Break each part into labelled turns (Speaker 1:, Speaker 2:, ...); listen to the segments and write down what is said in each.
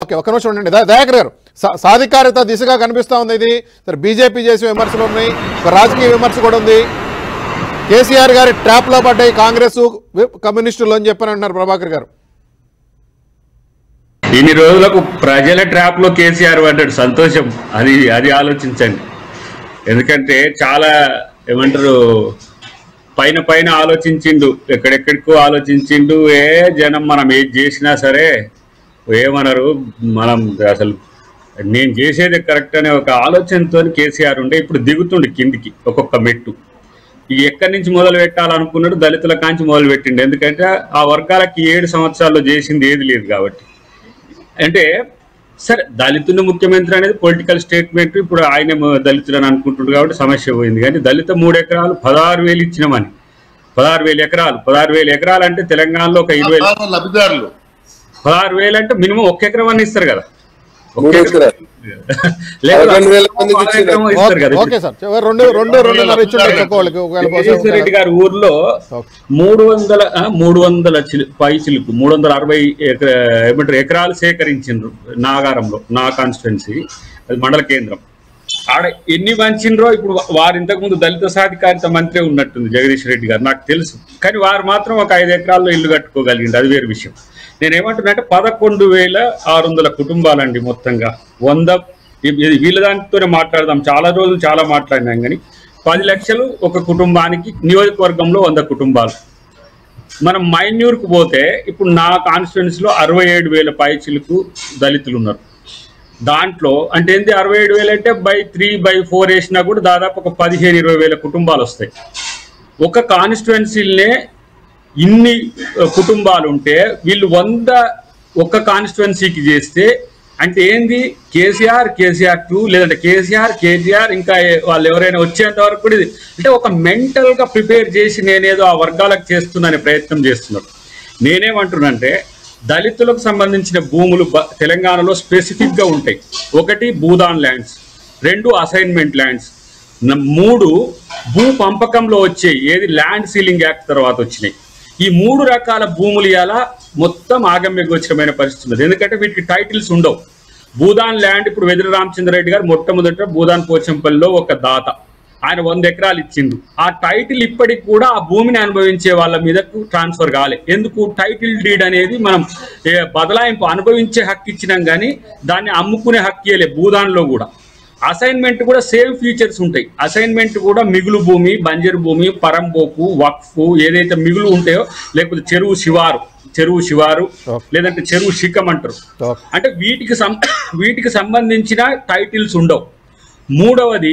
Speaker 1: Okay ఒక నిమిషం ఉండండి దా- దయాకర్ గారు సా- సాధికారత దిశగా కనిపిస్తా ఉంది ఇది సరే బీజేపీ చేసే విమర్శలు ఉన్నాయి ఒక రాజకీయ విమర్శ కూడా ఉంది కేసీఆర్ గారి ట్రాప్ లో పడ్డాయి కాంగ్రెస్ వి- కమ్యూనిస్టులు అని చెప్పని అంటున్నారు ప్రభాకర్ గారు
Speaker 2: ఇన్ని రోజులకు ప్రజల ట్రాప్ లో కేసీఆర్ పడ్డాడు సంతోషం అది అది ఆలోచించండి ఎందుకంటే చాలా ఏమంటారు పైన పైన ఆలోచించిండు ఎక్కడెక్కడికో ఆలోచించిండు ఏ జనం మనం ఏది చేసినా సరే ఏమనరు మనం అసలు నేను చేసేది కరెక్ట్ అనే ఒక ఆలోచనతో కేసీఆర్ ఉండే ఇప్పుడు దిగుతుండు కిందికి ఒక్కొక్క మెట్టు ఈ ఎక్కడి నుంచి మొదలు పెట్టాలనుకున్నాడు దళితుల కాంచి మొదలు పెట్టిండు ఎందుకంటే ఆ వర్గాలకి ఏడు సంవత్సరాల్లో చేసింది ఏది లేదు కాబట్టి అంటే సరే దళితుని ముఖ్యమంత్రి అనేది పొలిటికల్ స్టేట్మెంట్ ఇప్పుడు ఆయన దళితులు అని అనుకుంటున్నారు కాబట్టి సమస్య పోయింది కానీ దళిత మూడు ఎకరాలు పదహారు వేలు ఇచ్చినామని పదహారు వేలు ఎకరాలు పదహారు వేలు ఎకరాలు అంటే తెలంగాణలో ఒక ఇరవై
Speaker 3: పదహారు లబ్ధిదారులు
Speaker 2: పదహారు వేలు అంటే మినిమం ఒక్క ఎకరం అని ఇస్తారు కదా ఒక్క
Speaker 4: మూడు
Speaker 2: ఎకరం-
Speaker 4: ఎకరాలు.
Speaker 2: లేదా
Speaker 4: పదకొండు వేల మందికి
Speaker 2: ఒక
Speaker 4: ఇచ్చిండ్రు.
Speaker 2: ఎకరం ఇస్తారు కదా
Speaker 1: ఓకే సార్ చివరి రెండు రెండు రెండున్నర ఇచ్చిండ్రు ఒక్కొక్కళ్ళకి ఒకవేళ పోతే
Speaker 2: జగదీశ్వర రెడ్డి గారి ఊర్లో
Speaker 1: ఓకే.
Speaker 2: మూడు వందల ఆ, మూడు వందల చిలు- పై చిలుకు మూడు వందల అరవై ఎక- ఏమంటారు ఎకరాలు సేకరించిండ్రు నాగారంలో నా కాన్స్టిట్యున్సీ అది మండల కేంద్రం ఆడ ఎన్ని వంచిండ్రో ఇప్పుడు వా- వారు ఇంతకు ముందు దళిత సాధికారిత మంత్రి ఉన్నట్టుంది జగదీష్ రెడ్డి గారు నాకు తెలుసు కానీ వారు మాత్రం ఒక ఐదు ఎకరాల్లో ఇల్లు కట్టుకోగలిగింది అది వేరు విషయం నేను ఏమంటున్నా అంటే పదకొండు వేల ఆరు వందల కుటుంబాలండి మొత్తంగా వంద ఇది- ఇది వీళ్ళ దానితోనే మాట్లాడదాం చాలా రోజులు చాలా మాట్లాడినాం కానీ పది లక్షలు ఒక కుటుంబానికి నియోజకవర్గంలో వంద కుటుంబాలు మనం మైన్యూర్కు పోతే ఇప్పుడు నా కాన్స్టిట్యున్సీలో అరవై ఏడు వేల పైచిలకు దళితులు ఉన్నారు దాంట్లో అంటే ఏంటి అరవై ఏడు వేలు అంటే బై త్రీ బై ఫోర్ వేసినా కూడా దాదాపు ఒక పదిహేను ఇరవై వేల కుటుంబాలు వస్తాయి ఒక కాన్స్టిట్యున్సీలనే ఇన్ని ఆ, కుటుంబాలు ఉంటే వీళ్ళు వంద ఒక్క కాన్స్టిట్యున్సీకి చేస్తే అంటే ఏంది కేసీఆర్ కేసీఆర్ టూ లేదంటే కేసీఆర్ కేటీఆర్ ఇంకా ఏ- వాళ్ళు ఎవరైనా వచ్చేంత వరకు కూడా ఇది అంటే ఒక మెంటల్ గా ప్రిపేర్ చేసి నేనేదో ఆ వర్గాలకు చేస్తున్నానే ప్రయత్నం చేస్తున్నారు నేనేమంటున్నానంటే దళితులకు సంబంధించిన భూములు బ- తెలంగాణలో స్పెసిఫిక్ గా ఉంటాయి ఒకటి భూదాన్ ల్యాండ్స్ రెండు అసైన్మెంట్ ల్యాండ్స్ న- మూడు భూ పంపకంలో వచ్చాయి ఏది ల్యాండ్ సీలింగ్ యాక్ట్ తర్వాత వచ్చినాయి ఈ మూడు రకాల భూములు ఇలా మొత్తం ఆగమ్య గోచరమైన పరిస్థితి ఉన్నది ఎందుకంటే వీటికి టైటిల్స్ ఉండవు భూదాన్ ల్యాండ్ ఇప్పుడు వెదిరి రామచంద్రరెడ్డి గారు మొట్టమొదట భూదాన్ పోచంపల్లిలో ఒక దాత ఆయన వంద ఎకరాలు ఇచ్చిండు ఆ టైటిల్ ఇప్పటికి కూడా ఆ భూమిని అనుభవించే వాళ్ళ మీదకు ట్రాన్స్ఫర్ కాలే ఎందుకు టైటిల్ డీడ్ అనేది మనం ఏ, బదలాయింపు అనుభవించే హక్కు ఇచ్చినాం కానీ దాన్ని అమ్ముకునే హక్కు ఇయ్యలే భూదాన్లో కూడా అసైన్మెంట్ కూడా సేమ్ ఫీచర్స్ ఉంటాయి అసైన్మెంట్ కూడా మిగులు భూమి బంజరు భూమి పరంబోకు వక్ఫ్ ఏదైతే మిగులు ఉంటాయో లేకపోతే చెరువు శివారు చెరువు శివారు
Speaker 1: Okay.
Speaker 2: లేదంటే చెరువు శిఖం అంటారు
Speaker 1: ఓకే.
Speaker 2: అంటే వీటికి సం వీటికి సంబంధించిన టైటిల్స్ ఉండవు మూడవది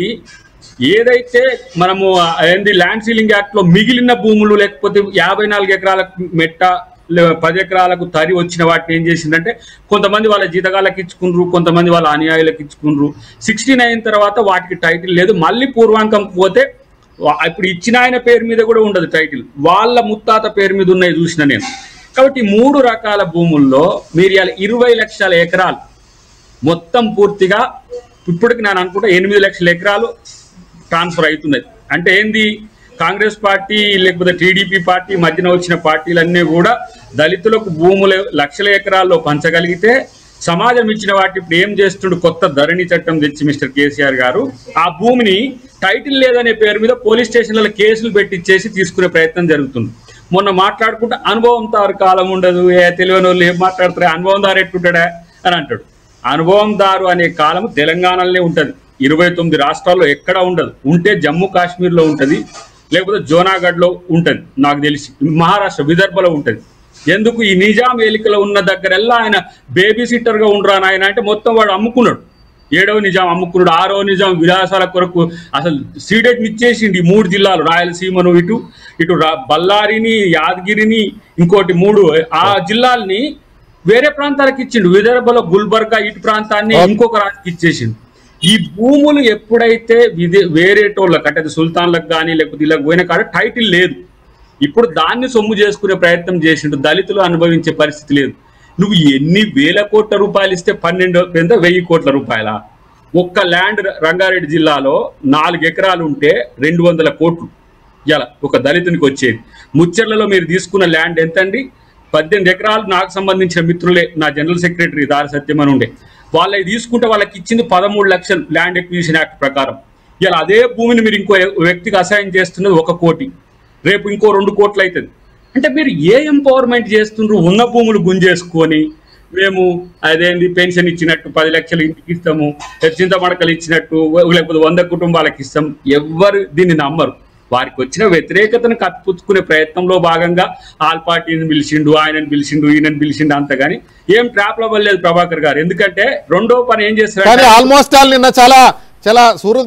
Speaker 2: ఏదైతే మనము ఆ, ఏంది ల్యాండ్ సీలింగ్ యాక్ట్ లో మిగిలిన భూములు లేకపోతే యాభై నాలుగు ఎకరాలకు మెట్ట లే- పది ఎకరాలకు తరి వచ్చిన వాటిని ఏం చేసిందంటే కొంతమంది వాళ్ళ జీతగాళ్ళకి ఇచ్చుకున్నారు కొంతమంది వాళ్ళ అనుయాయులకు ఇచ్చుకున్నారు సిక్స్టీన్ అయిన తర్వాత వాటికి టైటిల్ లేదు మళ్ళీ పూర్వాంకం పోతే వా- ఇప్పుడు ఇచ్చిన ఆయన పేరు మీద కూడా ఉండదు టైటిల్ వాళ్ళ ముత్తాత పేరు మీద ఉన్నాయి చూసిన నేను కాబట్టి ఈ మూడు రకాల భూముల్లో మీరు ఇవాళ ఇరవై లక్షల ఎకరాలు మొత్తం పూర్తిగా ఇప్పటికి నేను అనుకుంటా ఎనిమిది లక్షల ఎకరాలు ట్రాన్స్ఫర్ అవుతున్నది అంటే ఏంది కాంగ్రెస్ పార్టీ లేకపోతే టీడీపీ పార్టీ మధ్యన వచ్చిన పార్టీలన్నీ కూడా దళితులకు భూములు లక్షల ఎకరాల్లో పంచగలిగితే సమాజం ఇచ్చిన వాటి ఇప్పుడు ఏం చేస్తుండు కొత్త ధరణి చట్టం తెచ్చి మిస్టర్ కేసీఆర్ గారు ఆ భూమిని టైటిల్ లేదనే పేరు మీద పోలీస్ స్టేషన్లలో కేసులు పెట్టించేసి తీసుకునే ప్రయత్నం జరుగుతుంది మొన్న మాట్లాడుకుంటే అనుభవం తారు కాలం ఉండదు ఏ తెలియని వాళ్ళు ఏం మాట్లాడతారు అనుభవం దారు ఎట్టుంటాడా అని అంటాడు అనుభవందారు అనే కాలం తెలంగాణలోనే ఉంటది ఇరవై తొమ్మిది రాష్ట్రాల్లో ఎక్కడా ఉండదు ఉంటే జమ్మూ కాశ్మీర్లో ఉంటది లేకపోతే జోనాగఢ్లో ఉంటది నాకు తెలిసి మహారాష్ట్ర విదర్భలో ఉంటది ఎందుకు ఈ నిజాం ఏలికలో ఉన్న దగ్గరెల్లా ఆయన బేబీ సిట్టర్ గా ఉండరా నాయన అంటే మొత్తం వాడు అమ్ముకున్నాడు ఏడవ నిజాం అమ్ముకున్నాడు ఆరవ నిజాం విలాసాల కొరకు అసలు సీడెట్ ఇచ్చేసింది ఈ మూడు జిల్లాలు రాయలసీమను ఇటు ఇటు రా- బళ్ళారిని యాదగిరిని ఇంకోటి మూడు ఆ జిల్లాల్ని వేరే ప్రాంతాలకు ఇచ్చిండు విదర్భలో గుల్బర్గా ఇటు ప్రాంతాన్ని ఇంకొక రాజుకి ఇచ్చేసిండు ఈ భూములు ఎప్పుడైతే విదే వేరేటోళ్ళకి అంటే అది సుల్తాన్లకు కానీ లేకపోతే ఇలా పోయిన కాడ టైటిల్ లేదు ఇప్పుడు దాన్ని సొమ్ము చేసుకునే ప్రయత్నం చేసిండు దళితులు అనుభవించే పరిస్థితి లేదు నువ్వు ఎన్ని వేల కోట్ల రూపాయలు ఇస్తే పన్నెండు ఎంత వెయ్యి కోట్ల రూపాయల ఒక్క ల్యాండ్ రంగారెడ్డి జిల్లాలో నాలుగు ఎకరాలు ఉంటే రెండు వందల కోట్లు ఇలా ఒక దళితునికి వచ్చేది ముచ్చర్లలో మీరు తీసుకున్న ల్యాండ్ ఎంత అండి పద్దెనిమిది ఎకరాలు నాకు సంబంధించిన మిత్రులే నా జనరల్ సెక్రటరీ దారి సత్యం అని ఉండే వాళ్ళకి తీసుకుంటే వాళ్ళకి ఇచ్చింది పదమూడు లక్షలు ల్యాండ్ ఎక్విజిషన్ యాక్ట్ ప్రకారం ఇలా అదే భూమిని మీరు ఇంకో వ్యక్తికి అసైన్ చేస్తున్నది ఒక కోటి రేపు ఇంకో రెండు కోట్లు అవుతుంది అంటే మీరు ఏ ఎంపవర్మెంట్ చేస్తుండ్రు ఉన్న భూములు గుంజేసుకొని మేము అదేంది పెన్షన్ ఇచ్చినట్టు పది లక్షలు ఇంటికి ఇస్తాము చింతమడకలు ఇచ్చినట్టు లేకపోతే వంద కుటుంబాలకు ఇస్తాం ఎవ్వరు దీన్ని నమ్మరు వారికి వచ్చిన వ్యతిరేకతను కప్పించుకునే ప్రయత్నంలో భాగంగా ఆల్ పార్టీని పిలిచిండు ఆయనని పిలిచిండు ఈయనని పిలిచిండు అంత కానీ ఏం ట్రాప్ లో లేదు ప్రభాకర్ గారు ఎందుకంటే రెండో పని ఏం
Speaker 1: కానీ
Speaker 2: చేస్తారు
Speaker 1: ఆల్మోస్ట్ ఆల్ నిన్న చాలా చాలా సూర్య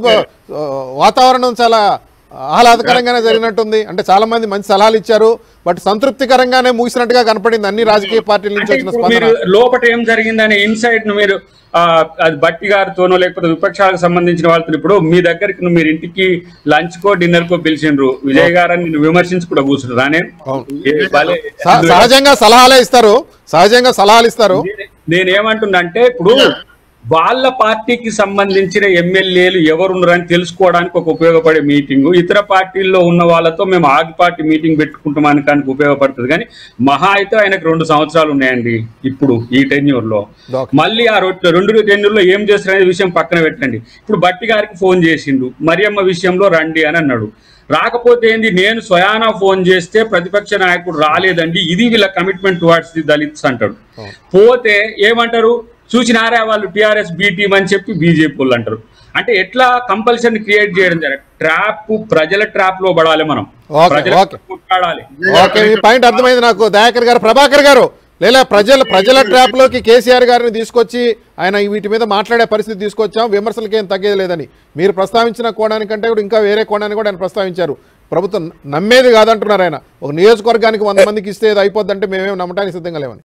Speaker 1: వాతావరణం చాలా ఆహ్లాదకరంగానే జరిగినట్టుంది అంటే చాలా మంది మంచి సలహాలు ఇచ్చారు బట్ సంతృప్తికరంగానే ముగిసినట్టుగా కనపడింది అన్ని రాజకీయ పార్టీల నుంచి
Speaker 2: అంటే
Speaker 1: వచ్చిన
Speaker 2: ఇప్పుడు
Speaker 1: స్పందన
Speaker 2: మీరు లోపల ఏం జరిగిందనే ఇన్సైట్ ను మీరు ఆ, అది బట్టి గారితోనో లేకపోతే విపక్షాలకు సంబంధించిన వాళ్ళతో ఇప్పుడు మీ దగ్గరికి నువ్వు మీరు ఇంటికి లంచ్ కో డిన్నర్ కో పిలిచిండ్రు విజయ్ గారని నిన్ను విమర్శించి కూడా కూర్చుండ్రు రానే
Speaker 1: అవును.
Speaker 2: ఏ భలే.
Speaker 1: సహ- సహజంగా సలహాలే ఇస్తారు సహజంగా సలహాలు ఇస్తారు
Speaker 2: నేనే- నేనేమంటున్నా అంటే ఇప్పుడు వాళ్ళ పార్టీకి సంబంధించిన ఎమ్మెల్యేలు ఎవరున్నారని తెలుసుకోవడానికి ఒక ఉపయోగపడే మీటింగ్ ఇతర పార్టీల్లో ఉన్న వాళ్ళతో మేము ఆగి పార్టీ మీటింగ్ పెట్టుకుంటామనడానికి ఉపయోగపడుతుంది కానీ మహా అయితే ఆయనకు రెండు సంవత్సరాలు ఉన్నాయండి ఇప్పుడు ఈ టెన్యూర్ లో
Speaker 1: Okay.
Speaker 2: మళ్ళీ ఆ రొట్టె రెండు టెన్యూర్ లో ఏం చేస్తారనే విషయం పక్కన పెట్టండి ఇప్పుడు బట్టి గారికి ఫోన్ చేసిండు మరియమ్మ విషయంలో రండి అని అన్నాడు రాకపోతే ఏంది నేను స్వయానా ఫోన్ చేస్తే ప్రతిపక్ష నాయకుడు రాలేదండి ఇది వీళ్ళ కమిట్మెంట్ టువార్డ్స్ ది దళిత్స్ అంటాడు పోతే ఏమంటారు చూసినారా వాళ్ళు టిఆర్ఎస్ బి టీం అని చెప్పి బీజేపీ వాళ్ళు అంటారు అంటే ఎట్లా కంపల్షన్ క్రియేట్ చేయడం జరగదు ట్రాప్ ప్రజల ట్రాప్ లో పడాలి మనం
Speaker 1: Okay,
Speaker 2: ప్రజల
Speaker 1: okay.
Speaker 2: కొట్టాడాలి
Speaker 1: ఓకే మీ పాయింట్ అర్థమైంది నాకు దయాకర్ గారు ప్రభాకర్ గారు లేదా ప్రజల ప్రజల ట్రాప్ లోకి కేసీఆర్ గారిని తీసుకొచ్చి ఆయన వీటి మీద మాట్లాడే పరిస్థితి తీసుకొచ్చాం విమర్శలకి ఏం తగ్గేది లేదని మీరు ప్రస్తావించిన కోణానికంటే కూడా ఇంకా వేరే కోణాన్ని కూడా ఆయన ప్రస్తావించారు ప్రభుత్వం నమ్మేది కాదంటున్నారు ఆయన ఒక నియోజకవర్గానికి వంద మందికి ఇస్తే ఇది అయిపోద్దంటే మేమేం నమ్మటానికి సిద్ధంగా లేవని